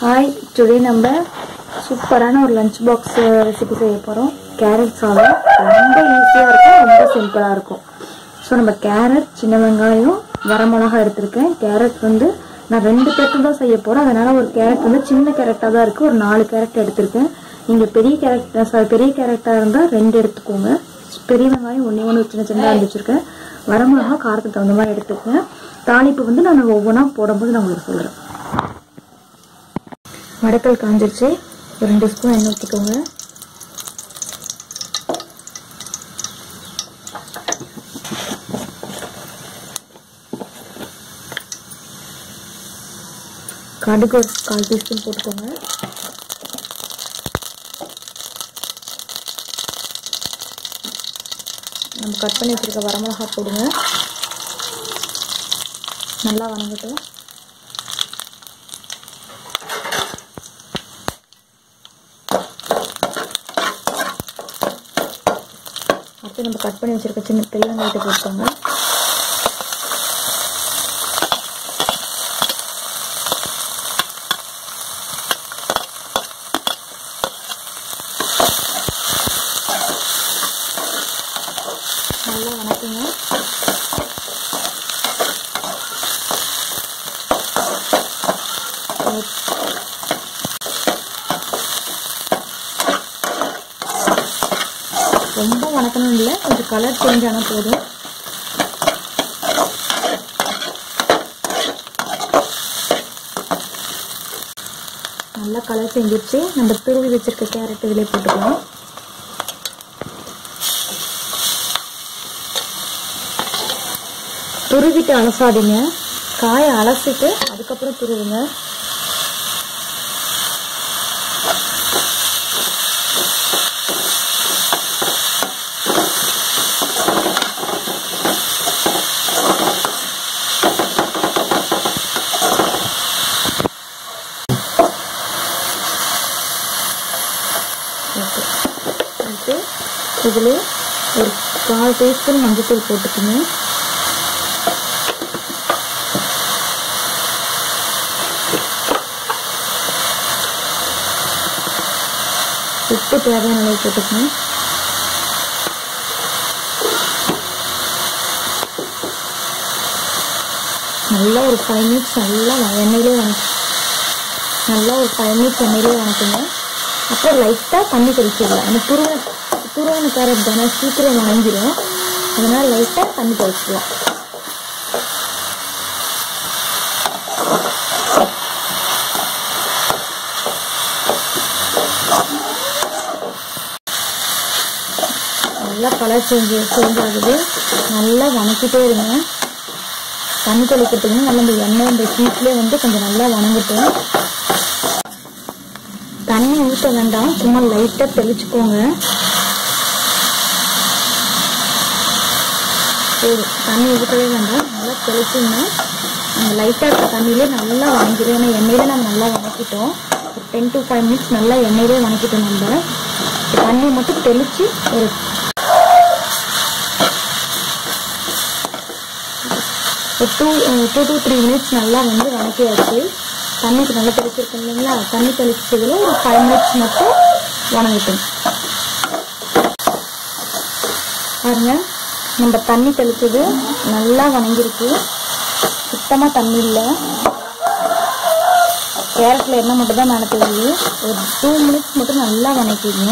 hi today நம்ம சூப்பரான ஒரு லஞ்ச் பாக்ஸ் ரெசிபி செய்ய போகிறோம் கேரட் சாதம் ரொம்ப ஈஸியாக இருக்கும் ரொம்ப சிம்பிளாக இருக்கும் ஸோ நம்ம கேரட் சின்ன வெங்காயம் வரமிளகா எடுத்திருக்கேன் கேரட் வந்து நான் ரெண்டு பேருக்கு தான் செய்ய போகிறேன் அதனால் ஒரு கேரட் வந்து சின்ன கேரட்டாக தான் இருக்குது ஒரு நாலு கேரட் எடுத்திருக்கேன் நீங்கள் பெரிய கேரட் sorry, பெரிய கேரட்டாக இருந்தால் ரெண்டு எடுத்துக்கோங்க பெரிய வெங்காயம் ஒன்றே ஒன்று சின்ன சின்னதாக இருந்துச்சிருக்கேன் வரமிளகா காரத்துக்கு தகுந்த மாதிரி எடுத்துக்கோங்க தாளிப்பு வந்து நான் ஒவ்வொன்றா போடும்போது நான் உங்களுக்கு சொல்கிறேன் வடக்கல் காஞ்சிருச்சு ஒரு ரெண்டு ஸ்பூன் எண்ணெய் ஊற்றிக்கோங்க கடுகு ஒரு கால் டீஸ்பூன் போட்டுக்கோங்க நம்ம கட் பண்ணி வச்சிருக்க வரமிளகா போடுங்க நல்லா வணங்கட்டும் அடுத்து நம்ம கட் பண்ணி வச்சிருக்க சின்ன பெரிய வெங்காயத்தை போட்டுக்கோங்க நல்லா வணக்குங்க ரொம்ப வணக்கணும் இல்லை கொஞ்சம் கலர் சேஞ்ச் ஆனால் போதும் நல்லா கலர் செஞ்சிருச்சு நம்ம துருவி வச்சிருக்க கேரட் இதிலே போட்டுக்கலாம் துருவிட்டு அலசாதீங்க காயை அலசிட்டு அதுக்கப்புறம் துருவுங்க ஓகே அடுத்து இதில் ஒரு கால் டீஸ்பூன் மஞ்சத்தூள் போட்டுக்கோங்க உப்பு தேவையான அளவு போட்டுக்கணும் நல்லா ஒரு ஃபைவ் மினிட்ஸ் நல்லா வ- எண்ணெயிலே வணக்கு நல்லா ஒரு ஃபைவ் மினிட்ஸ் எண்ணெயிலே வணக்குங்க அப்புறம் லைட்டாக தண்ணி தெளிச்சிடலாம் அந்த துருவ துருவன கேரட் தானே சீக்கிரம் வணங்கிடும் அதனால் லைட்டாக தண்ணி தெளிச்சிடலாம் நல்லா கலர் சேஞ்ச் சேஞ்ச் ஆகுது நல்லா வணக்கிட்டே இருங்க தண்ணி தெளிக்கிறதுக்கு நல்லா இந்த எண்ணெய் இந்த ஹீட்லேயே வந்து கொஞ்சம் நல்லா வணங்கட்டும் தண்ணி ஊற்ற வேண்டாம் சும்மா லைட்டாக தெளிச்சுக்கோங்க போதும் தண்ணி ஊற்றவே வேண்டாம் நல்லா தெளிச்சுங்க அந்த லைட்டாக இருக்க தண்ணியிலே நல்லா வணங்கிடும் ஏன்னா எண்ணெயில நம்ம நல்லா வணக்கிட்டோம் ஒரு டென் டு ஃபைவ் மினிட்ஸ் நல்லா எண்ணெயிலே வணக்கிட்டோம் நம்ம தண்ணி மட்டும் தெளித்து ஒரு ஒரு two two to three minutes நல்லா வந்து வணக்கியாச்சு தண்ணிக்கு நல்லா தெளிச்சிருக்கோம் இல்லைங்களா தண்ணி தெளிச்சதுல ஒரு ஃபைவ் மினிட்ஸ் மட்டும் வணங்கட்டும் பாருங்க நம்ம தண்ணி தெளிச்சது நல்லா வணங்கிருக்கு சுத்தமாக தண்ணி இல்லை கேரட்டில் எண்ணெய் மட்டும் தான் மேலே தெரியுது ஒரு டூ மினிட்ஸ் மட்டும் நல்லா வணக்கிங்க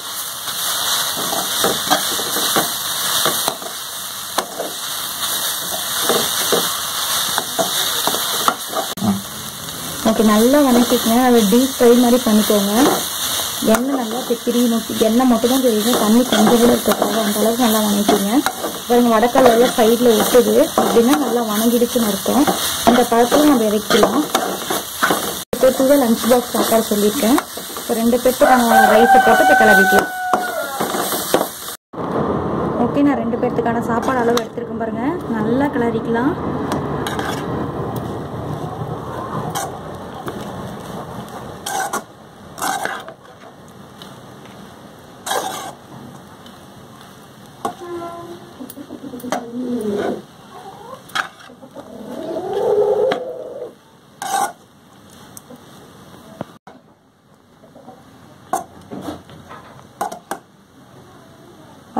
ஓகே நல்லா வணக்கிக்கங்க அதை டீப் ஃப்ரை மாதிரி பண்ணிக்கோங்க எண்ணெய் நல்லா திப்பிரி நோக்கி எண்ணெய் மட்டும் தான் தெரியுது தண்ணி கொஞ்சம் கூட இருக்கக்கூடாது அந்த அளவுக்கு நல்லா வணக்கிங்க பாருங்க வடக்கல்ல எல்லாம் சைடில் ஒட்டுது அப்படின்னா நல்லா வணங்கிடுச்சுன்னு அர்த்தம் இந்த பழத்தில் நம்ம இறக்கலாம் பேருக்கு தான் லஞ்ச் பாக்ஸ் சாப்பாடு சொல்லியிருக்கேன் இப்போ ரெண்டு பேருக்கு நாங்கள் ரைஸை போட்டு இப்போ கிளறிக்கலாம் ஓகே நான் ரெண்டு பேர்த்துக்கான சாப்பாடு அளவு எடுத்துருக்கேன் பாருங்க நல்லா கிளறிக்கலாம்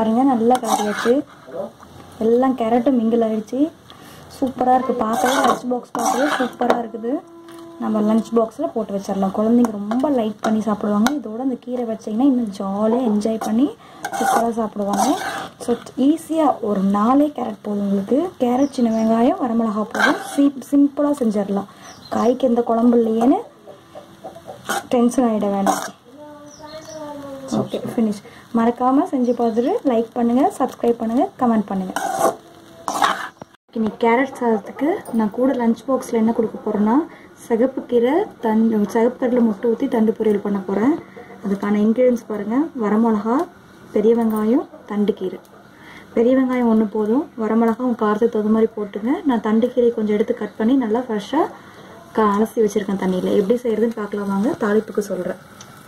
பாருங்கள் நல்லா கலரியாச்சு எல்லாம் கேரட்டும் மிங்கிள் ஆயிடுச்சு சூப்பராக இருக்குது பார்க்கவே லஞ்ச் பாக்ஸ் பார்க்கவே சூப்பராக இருக்குது நம்ம லஞ்ச் பாக்ஸில் போட்டு வச்சிடலாம் குழந்தைங்க ரொம்ப லைக் பண்ணி சாப்பிடுவாங்க இதோட அந்த கீரை வச்சிங்கன்னா இன்னும் ஜாலியாக என்ஜாய் பண்ணி சூப்பராக சாப்பிடுவாங்க ஸோ ஈஸியாக ஒரு நாலே கேரட் போதும் உங்களுக்கு கேரட் சின்ன வெங்காயம் வரமிளகா போதும் சிம் சிம்பிளாக செஞ்சிடலாம் காய்க்கு எந்த குழம்பு இல்லையேன்னு டென்ஷன் ஆகிட வேண்டாம் ஓகே ஃபினிஷ் மறக்காமல் செஞ்சு பார்த்துட்டு லைக் பண்ணுங்கள் சப்ஸ்கிரைப் பண்ணுங்கள் கமெண்ட் பண்ணுங்கள் இன்னைக்கு கேரட் சாதத்துக்கு நான் கூட லஞ்ச் பாக்ஸில் என்ன கொடுக்க போகிறேன்னா சிகப்பு கீரை தண்டு சிகப்பு கடலை முட்டை ஊற்றி தண்டு பொரியல் பண்ண போகிறேன் அதுக்கான இன்க்ரீடியன்ஸ் பாருங்கள் வரமிளகா பெரிய வெங்காயம் தண்டு கீரை பெரிய வெங்காயம் ஒன்று போதும் வரமிளகா உங்கள் காரத்துக்கு தகுந்த மாதிரி போட்டுங்க நான் தண்டு கீரை கொஞ்சம் எடுத்து கட் பண்ணி நல்லா ஃப்ரெஷ்ஷாக க அலசி வச்சுருக்கேன் தண்ணியில் எப்படி செய்கிறதுன்னு பார்க்கலாம் வாங்க தாளிப்புக்கு சொல்கிறேன்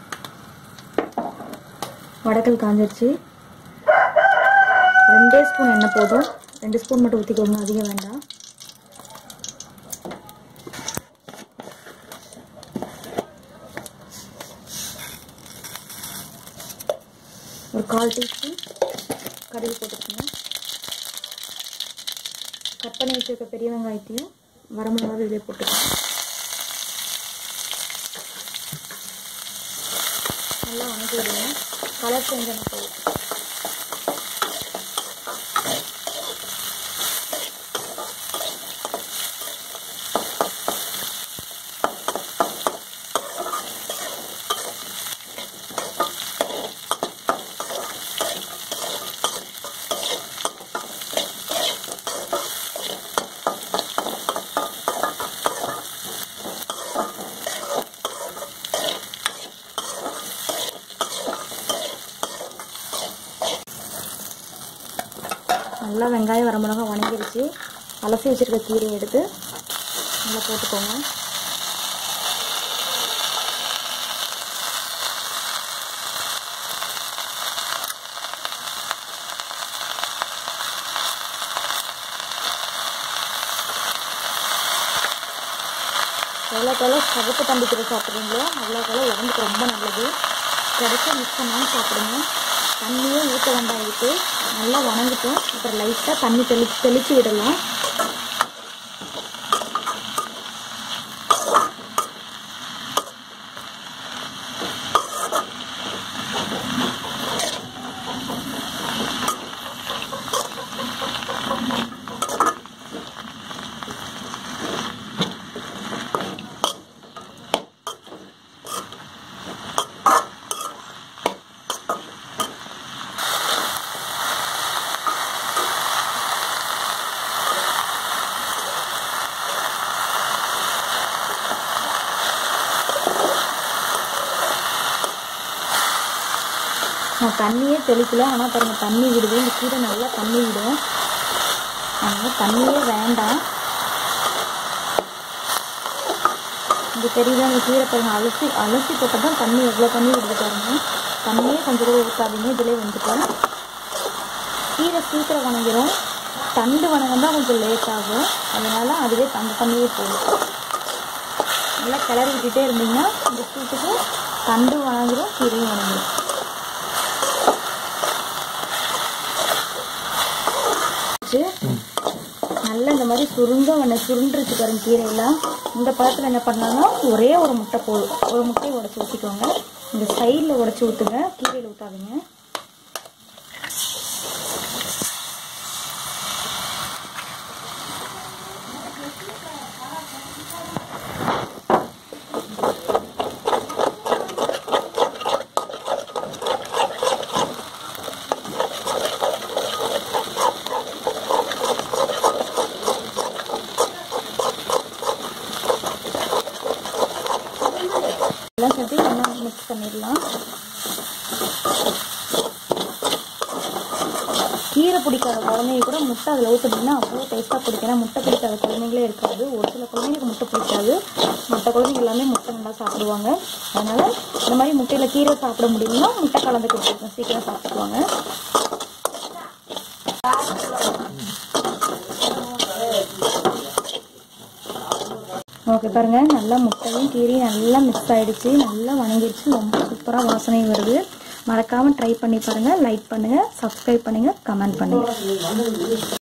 வடக்கல் காஞ்சிருச்சு ரெண்டே ஸ்பூன் எண்ணெய் போதும் ரெண்டு ஸ்பூன் மட்டும் ஊற்றிக்கோங்க அதிகம் வேண்டாம் ஒரு கால் டீஸ்பூன் கடுகு போட்டுக்கோங்க கட் பண்ணி வச்சிருக்க பெரிய வெங்காயத்தையும் வரமிளகாவை இதில் போட்டுக்கோங்க நல்லா வணக்கி விடுங்க கலர் சேஞ்ச் ஆன போதும் நல்லா வெங்காயம் வரமிளகா வணங்கிருச்சு அலசி வச்சுருக்க கீரையை எடுத்து நல்லா போட்டுக்கோங்க எவ்வளோக்கு எவ்வளோ சகப்பு தம்பி கீரை சாப்பிட்றீங்களோ அவ்வளோக்கு எவ்வளோ உடம்புக்கு ரொம்ப நல்லது கிடைச்சா மிஸ் பண்ணாமல் சாப்பிடுங்க தண்ணியே ஊற்ற வேண்டாம் இதுக்கு நல்லா வணங்கிட்டோம் அப்புறம் லைட்டாக தண்ணி தெளிச்சு தெளித்து விடலாம் நான் தண்ணியே தெளிக்கல ஆனால் பாருங்க தண்ணி விடுது இந்த கீரை நல்லா தண்ணி விடும் அதனால் தண்ணியே வேண்டாம் இங்கே தெரியுதா இந்த கீரை பாருங்க அலசி அலசி போட்டால் தான் தண்ணி எவ்வளோ தண்ணி விடுது பாருங்க தண்ணியே கொஞ்சம் கூட ஊற்றாதீங்க இதிலே வந்துட்டோம் கீரை சீக்கிரம் வணங்கிடும் தண்டு வணங்கம் தான் கொஞ்சம் லேட் ஆகும் அதனால் அதுவே தண்டு தண்ணியே போடும் நல்லா கிளறி விட்டுட்டே இருந்தீங்கன்னா இந்த சூட்டுக்கு தண்டு வணங்கிடும் கீரையும் வணங்கிடும் வச்சு நல்லா இந்த மாதிரி சுருங்க வேண சுருண்டுருச்சு பாருங்க கீரையெல்லாம் இந்த பழத்தில் என்ன பண்ணலாம்னா ஒரே ஒரு முட்டை போதும் ஒரு முட்டையை உடச்சி ஊற்றிக்கோங்க இந்த சைடில் உடச்சி ஊற்றுங்க கீரையில் ஊற்றாதீங்க எல்லாம் சேர்த்து ஒன்றா மிக்ஸ் பண்ணிடலாம் கீரை பிடிக்காத குழந்தைங்க கூட முட்டை அதில் ஊற்றுனீங்கன்னா அவ்வளோ டேஸ்ட்டாக பிடிக்கும் ஏன்னா முட்டை பிடிக்காத குழந்தைங்களே இருக்காது ஒரு சில குழந்தைங்களுக்கு முட்டை பிடிக்காது மற்ற குழந்தைங்க எல்லாமே முட்டை நல்லா சாப்பிடுவாங்க அதனால் இந்த மாதிரி முட்டையில் கீரை சாப்பிட முடியும்னா முட்டை கலந்து கொடுத்துருக்கேன் சீக்கிரம் சாப்பிட்டுக்குவாங்க ஓகே பாருங்க நல்லா முட்டையும் கீரையும் நல்லா மிக்ஸ் ஆயிடுச்சு நல்லா வணங்கிடுச்சு ரொம்ப சூப்பராக வாசனை வருது மறக்காமல் ட்ரை பண்ணி பாருங்கள் லைக் பண்ணுங்கள் சப்ஸ்கிரைப் பண்ணுங்கள் கமெண்ட் பண்ணுங்கள்